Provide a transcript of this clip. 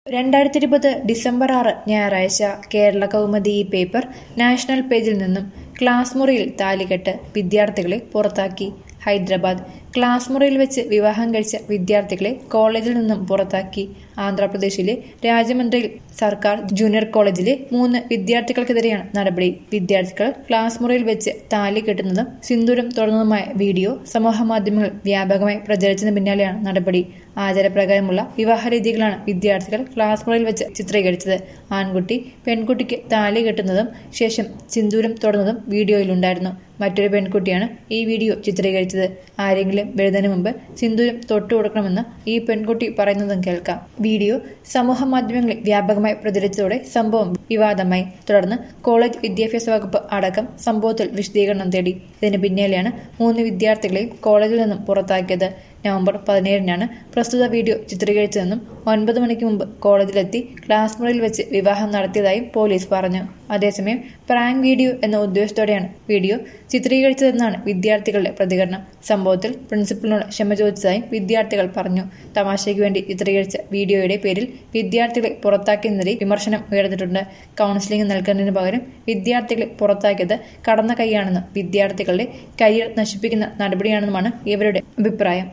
രണ്ടായിരത്തി ഇരുപത് ഡിസംബർ ആറ് ഞായറാഴ്ച കേരള കൗമുദി ഈ പേപ്പർ നാഷണൽ പേജിൽ നിന്നും ക്ലാസ് മുറിയിൽ താലികെട്ട് വിദ്യാർത്ഥികളെ പുറത്താക്കി ഹൈദരാബാദ് ക്ലാസ് മുറിയിൽ വെച്ച് വിവാഹം കഴിച്ച വിദ്യാർത്ഥികളെ കോളേജിൽ നിന്നും പുറത്താക്കി ആന്ധ്രാപ്രദേശിലെ രാജമന്ത്രിയിൽ സർക്കാർ ജൂനിയർ കോളേജിലെ മൂന്ന് വിദ്യാർത്ഥികൾക്കെതിരെയാണ് നടപടി വിദ്യാർത്ഥികൾ ക്ലാസ് മുറിയിൽ വെച്ച് താലി കെട്ടുന്നതും സിന്ദൂരം തുറന്നതുമായ വീഡിയോ സമൂഹമാധ്യമങ്ങളിൽ വ്യാപകമായി പ്രചരിച്ചതിന് പിന്നാലെയാണ് നടപടി ആചാരപ്രകാരമുള്ള വിവാഹ രീതികളാണ് വിദ്യാർത്ഥികൾ ക്ലാസ് മുറിയിൽ വെച്ച് ചിത്രീകരിച്ചത് ആൺകുട്ടി പെൺകുട്ടിക്ക് താലി കെട്ടുന്നതും ശേഷം സിന്ദൂരം തൊടുന്നതും വീഡിയോയിലുണ്ടായിരുന്നു മറ്റൊരു പെൺകുട്ടിയാണ് ഈ വീഡിയോ ചിത്രീകരിച്ചത് ആരെങ്കിലും വരുന്നതിന് മുമ്പ് സിന്ദൂരം തൊട്ടു കൊടുക്കണമെന്ന് ഈ പെൺകുട്ടി പറയുന്നതും കേൾക്കാം വീഡിയോ സമൂഹ മാധ്യമങ്ങളിൽ വ്യാപകമായി പ്രചരിച്ചതോടെ സംഭവം വിവാദമായി തുടർന്ന് കോളേജ് വിദ്യാഭ്യാസ വകുപ്പ് അടക്കം സംഭവത്തിൽ വിശദീകരണം തേടി ഇതിന് പിന്നാലെയാണ് മൂന്ന് വിദ്യാർത്ഥികളെയും കോളേജിൽ നിന്നും പുറത്താക്കിയത് നവംബർ പതിനേഴിനാണ് പ്രസ്തുത വീഡിയോ ചിത്രീകരിച്ചതെന്നും ഒൻപത് മണിക്ക് മുമ്പ് കോളേജിലെത്തി ക്ലാസ് മുറിയിൽ വെച്ച് വിവാഹം നടത്തിയതായും പോലീസ് പറഞ്ഞു അതേസമയം പ്രാങ്ക് വീഡിയോ എന്ന ഉദ്ദേശത്തോടെയാണ് വീഡിയോ ചിത്രീകരിച്ചതെന്നാണ് വിദ്യാർത്ഥികളുടെ പ്രതികരണം സംഭവത്തിൽ പ്രിൻസിപ്പലിനോട് ക്ഷമ ചോദിച്ചതായും വിദ്യാർത്ഥികൾ പറഞ്ഞു തമാശയ്ക്ക് വേണ്ടി ചിത്രീകരിച്ച വീഡിയോയുടെ പേരിൽ വിദ്യാർത്ഥികളെ പുറത്താക്കിയതിനെതിരെ വിമർശനം ഉയർന്നിട്ടുണ്ട് കൗൺസിലിംഗ് നൽകുന്നതിന് പകരം വിദ്യാർത്ഥികളെ പുറത്താക്കിയത് കടന്ന കൈയാണെന്നും വിദ്യാർത്ഥികളുടെ കരിയർ നശിപ്പിക്കുന്ന നടപടിയാണെന്നുമാണ് ഇവരുടെ അഭിപ്രായം